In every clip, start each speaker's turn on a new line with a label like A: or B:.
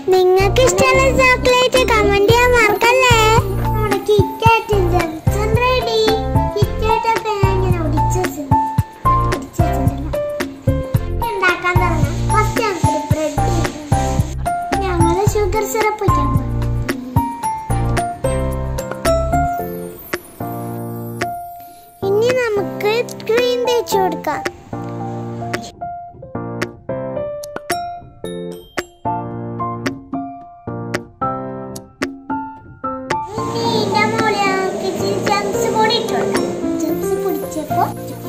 A: നിങ്ങൾക്ക് ഇഷ്ടമുള്ള chocolate comment ചെയ്യാൻ മറക്കല്ലേ നമ്മുടെ കിറ്റാറ്റ് ജംഗ്ഷൻ റെഡി കിറ്റാറ്റ് ഒക്കെ ഞാൻ ഇങ്ങനെ ഒടിച്ചു വെച്ചിട്ടുണ്ട്. ഒടിച്ചു വെച്ചിട്ടുണ്ടല്ലോ. ഉണ്ടാക്കാൻ തുടങ്ങാം ഫസ്റ്റ് നമുക്ക് ബ്രെഡ് ഞങ്ങള് ഷുഗർ സിറപ്പ് വയ്ക്കാൻ പോകും ഇനി നമുക്ക് ക്രീം തേച്ച് കൊടുക്കാം ഇനി ഇതിന്റെ മുകളിൽ നമുക്ക് ഇച്ചിരി ജംസ് പൊടി ഇട്ട് കൊടുക്കാം ജംസ് പൊടിച്ചപ്പോ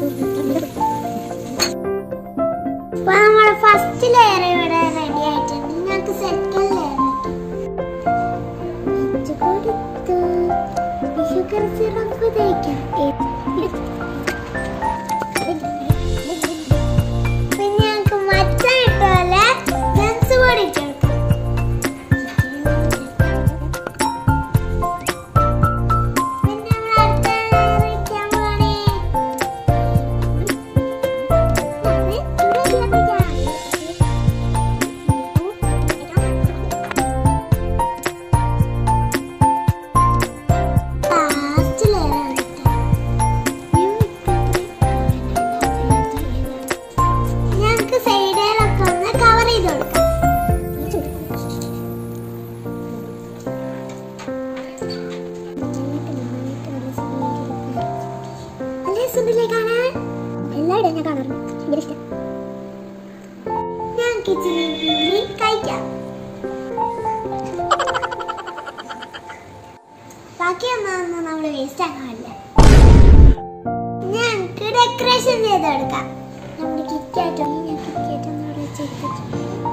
A: അപ്പൊ നമ്മുടെ ഫസ്റ്റ് ലെയർ ഇവിടെ റെഡി ആയിട്ടുണ്ട് ഞങ്ങൾക്ക് സെക്കൻഡ് ലെയർ കൊടുത്തു ഷുഗർ സിറപ്പ് തേക്കാം പിന്നെ ഞങ്ങൾക്ക് മച്ച ഇട്ടപോലെ ജംസ് പൊടി ഇട്ട് കൊടുക്കാം പിന്നെ നമ്മൾ അടുത്ത layer വെക്കാൻ പോവാണേ. Last layer ആണ് കേട്ടോ. ഞങ്ങൾക്ക് സൈഡിലൊക്കെ ഒന്ന് കവർ ചെയ്ത് കൊടുക്കാം നല്ല രസമുണ്ടല്ലേ കാണാൻ എല്ലായിടും ഞാൻ കാണാറുണ്ട് ഭയങ്കര ഇഷ്ടം ഞങ്ങൾക്ക് ഇച്ചിരി കൂടി കഴിക്കാം ബാക്കിയൊന്നും നമ്മൾ വേസ്റ്റ് ആക്കാനില്ല ഞങ്ങൾക്ക് ഡെക്കറേഷൻ ചെയ്ത് കൊടുക്കാം നമ്മുടെ കിറ്റായിട്ട് ഞാൻ കിറ്റായിട്ട് ഒന്നുകൂടെ വെച്ചെടുത്തിട്ട്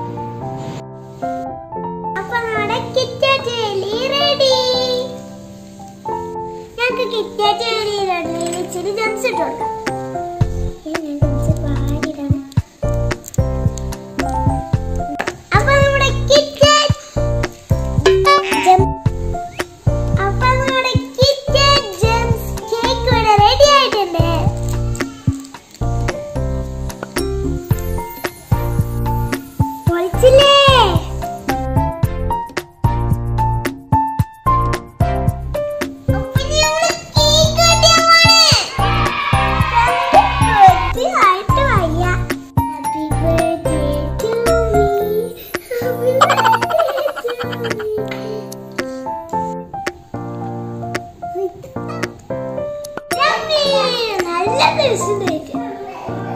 A: അപ്പൊ നമ്മുടെ കിറ്റാറ്റ് റെഡി ഞങ്ങൾക്ക് കിറ്റാറ്റ് റെഡി ഇച്ചിരി ജംസ് ഇട്ട് കൊടുക്കാം ഇത് ഞാൻ ജംസ് പാടിയിടാണ് അപ്പൊ നമ്മുടെ കിറ്റാറ്റ് അപ്പൊ നമ്മുടെ കിറ്റാറ്റ് ജംസ് കേക്ക് ഇവിടെ റെഡി ആയിട്ടുണ്ട് പൊളിച്ചില്ലേ അപ്പൊ ഇനി നമ്മള് കേക്ക് കട്ടിയാൻ പോവാണ്. birthday ആയിട്ട് വയ്യ. Happy birthday to me. Happy birthday to me. Yummy. നല്ല ടേസ്റ്റ്